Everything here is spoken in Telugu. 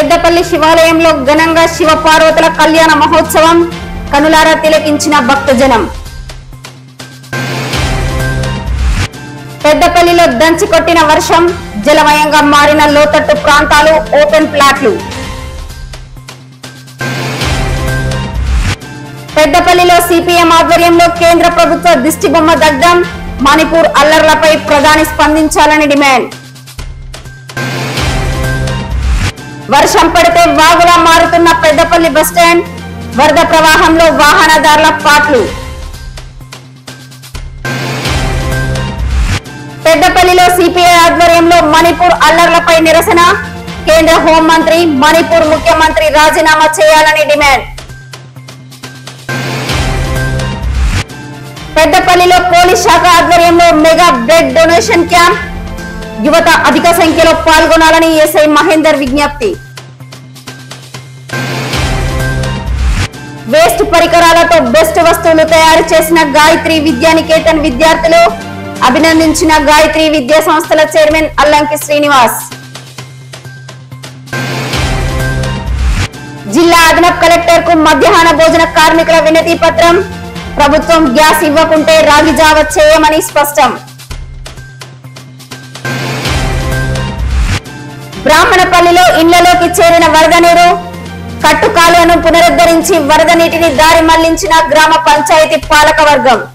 పెద్దపల్లి శివాలయంలో ఘనంగా శివ పార్వతుల కళ్యాణ మహోత్సవం కనులారా తిలకించిన భక్తజనం పెద్దపల్లిలో దంచి కొట్టిన వర్షం జలమయంగా మారిన లోతట్టు ప్రాంతాలు ఓపెన్ ప్లాట్లు పెద్దపల్లిలో సిపిఎం ఆధ్వర్యంలో కేంద్ర ప్రభుత్వ దిష్టిబొమ్మ దగ్ధం మణిపూర్ అల్లర్లపై ప్రధాని స్పందించాలని డిమాండ్ వర్షం పడితే వాగులా మారుతున్న పెద్దపల్లి బస్టాండ్ వరద ప్రవాహంలో వాహనదారుల పాట్లు పెద్దపల్లిలో సిపిఐ ఆధ్వర్యంలో మణిపూర్ అల్లర్లపై నిరసన కేంద్ర హోంమంత్రి మణిపూర్ ముఖ్యమంత్రి రాజీనామా చేయాలని డిమాండ్ పెద్దపల్లిలో పోలీస్ శాఖ ఆధ్వర్యంలో మెగా బ్లడ్ డొనేషన్ క్యాంప్ యువత అధిక సంఖ్యలో పాల్గొనాలని ఎస్ఐ మహేందర్ విజ్ఞప్తి వేస్ట్ పరికరాలతో బెస్ట్ వస్తువులు తయారు చేసిన గాయత్రి విద్యానికేతన్ విద్యార్థులు అభినందించిన గాయత్రి విద్యా సంస్థల చైర్మన్ అల్లంకి శ్రీనివాస్ జిల్లా అదనపు కలెక్టర్ కు మధ్యాహ్న భోజన కార్మికుల వినతి పత్రం ప్రభుత్వం గ్యాస్ ఇవ్వకుంటే రాగి జావ చేయమని స్పష్టం బ్రాహ్మణపల్లిలో ఇళ్లలోకి చేరిన వరద నీరు కట్టుకాలువను పునరుద్ధరించి వరద నీటిని దారి మళ్లించిన గ్రామ పంచాయతీ పాలక వర్గం